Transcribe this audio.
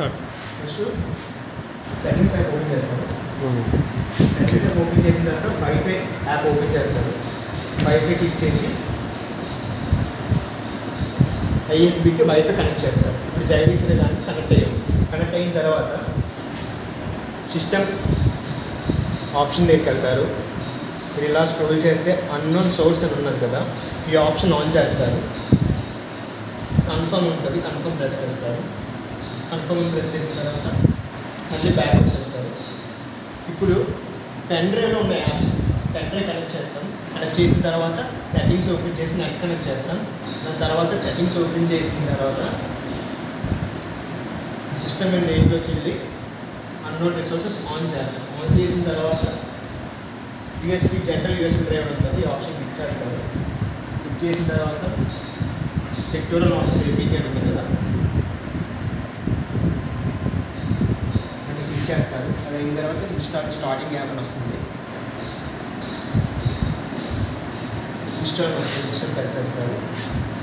start first settings app open చేస్తారు settings app open చేసిన తర్వాత వైఫై యాప్ ఓపెన్ చేస్తారు వైఫై క్లిక్ చేసి ఐఎఫ్బికి వైఫై కనెక్ట్ చేస్తారు ఇప్పుడు జైడీస్ అనే దానికి కనెక్ట్ అయ్యాం కనెక్ట్ అయిన తర్వాత సిస్టమ్ ఆప్షన్ దగ్గరికి వెళ్తారు మీరు ఇలా స్క్రోల్ చేస్తే అన్నోన్ సోర్స్ అని ఉన్నది కదా ఈ ఆప్షన్ ఆన్ చేస్తారు కన్ఫర్మ్ ఉంటుంది కన్ఫర్మ్ ప్రెస్ చేస్తారు కన్ఫర్మ్ ప్రెస్ చేసిన తర్వాత మళ్ళీ బ్యాక్ వచ్చేస్తారు ఇప్పుడు పెన్ డ్రైవ్లో ఉన్న యాప్స్ పెన్ డ్రైవ్ కనెక్ట్ చేస్తాం కనెక్ట్ చేసిన తర్వాత సెట్టింగ్స్ ఓపెన్ చేసి నెట్ కనెక్ట్ చేస్తాం దాని తర్వాత సెట్టింగ్స్ ఓపెన్ చేసిన తర్వాత సిస్టమ్ అండ్ నేమ్లోకి వెళ్ళి అన్నోన్ రిసోర్సెస్ ఆన్ చేస్తాం ఆన్ చేసిన తర్వాత యూఎస్బి జనరల్ యూఎస్బి డ్రైవ్ ఉంటుంది ఈ ఆప్షన్ క్లిక్ చేస్తారు క్లిక్ చేసిన తర్వాత సెక్టోరల్ ఆప్షన్ ఏపీకే అని ఉంది కదా అంటే క్లిక్ చేస్తారు అది అయిన తర్వాత ఇన్స్టాల్ స్టార్టింగ్ యాప్ అని వస్తుంది ఇన్స్టాల్ వస్తుంది ఇన్స్టాల్ ప్రెస్ చేస్తారు